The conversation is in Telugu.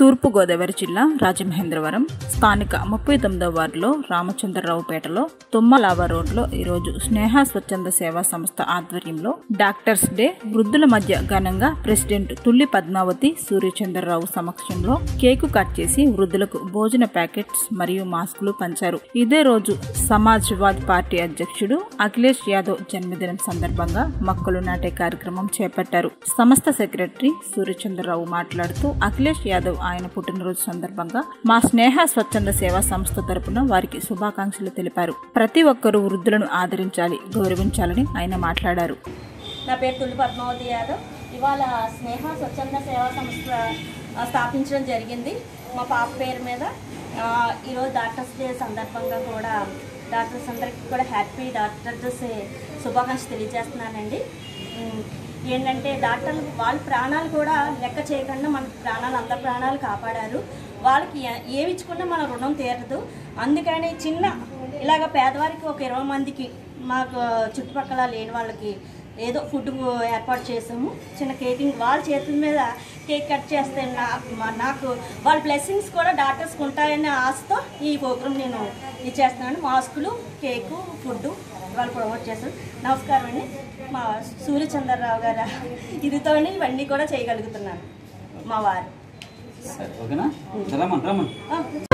తూర్పుగోదావరి జిల్లా రాజమహేంద్రవరం స్థానిక ముప్పై తొమ్మిదవ వార్డులో రామచంద్రరావుపేటలో తుమ్మలావ రోడ్లో ఈరోజు స్నేహ స్వచ్ఛంద సేవా సంస్థ ఆధ్వర్యంలో డాక్టర్స్ డే వృద్ధుల మధ్య ఘనంగా ప్రెసిడెంట్ తుల్లి పద్మావతి సూర్యచంద్రరావు సమక్షంలో కేకు కట్ చేసి వృద్ధులకు భోజన ప్యాకెట్స్ మరియు మాస్కులు పంచారు ఇదే రోజు సమాజ్వాద్ పార్టీ అధ్యక్షుడు అఖిలేష్ యాదవ్ జన్మదినం సందర్భంగా మొక్కలు నాటే కార్యక్రమం చేపట్టారు సంస్థ సెక్రటరీ సూర్యచంద్రరావు మాట్లాడుతూ అఖిలేష్ యాదవ్ ఆయన పుట్టినరోజు సందర్భంగా మా స్నేహ స్వచ్ఛంద సేవా సంస్థ తరపున వారికి శుభాకాంక్షలు తెలిపారు ప్రతి ఒక్కరూ వృద్ధులను ఆదరించాలి గౌరవించాలని ఆయన మాట్లాడారు నా పేరు తుల్లి పద్మావతి యాదవ్ ఇవాళ స్నేహ స్వచ్ఛంద సేవా సంస్థ ఆ, స్థాపించడం జరిగింది మా పాప పేరు మీద ఆ, ఈరోజు డాక్టర్స్ డే సందర్భంగా కూడా డాక్టర్స్ అందరికీ కూడా హ్యాపీ డాక్టర్స్ డే శుభాకాంక్షలు తెలియజేస్తున్నానండి ఉమ్, ఏంటంటే డాక్టర్లు వాళ్ళ ప్రాణాలు కూడా లెక్క చేయకుండా మన ప్రాణాలు అందరి ప్రాణాలు కాపాడారు వాళ్ళకి ఏ- ఏమి ఇచ్చుకున్నా మన రుణం తీరదు అందుకని చిన్న ఇలాగ పేదవారికి ఒక ఇరవై మందికి మాకు చుట్టుపక్కల లేని వాళ్ళకి ఏదో ఫుడ్ ఏర్పాటు చేసాము చిన్న కేకింగ్ వాళ్ళ చేతుల మీద కేక్ కట్ చేస్తే నాకు మా- నాకు వాళ్ళ బ్లెస్సింగ్స్ కూడా డాక్టర్స్కి ఉంటాయనే ఆశతో ఈ ప్రోగ్రామ్ నేను ఇచ్చేస్తున్నాను మాస్కులు కేకు ఫుడ్ వాళ్ళు ప్రమోట్ చేస్తాను నమస్కారం అండి మా సూర్యచంద్రరావు గారు ఇదితోనే ఇవన్నీ కూడా చేయగలుగుతున్నాను మా వారు సరే ఓకేనా రమ్మన్ రమ్మన్ ఆ,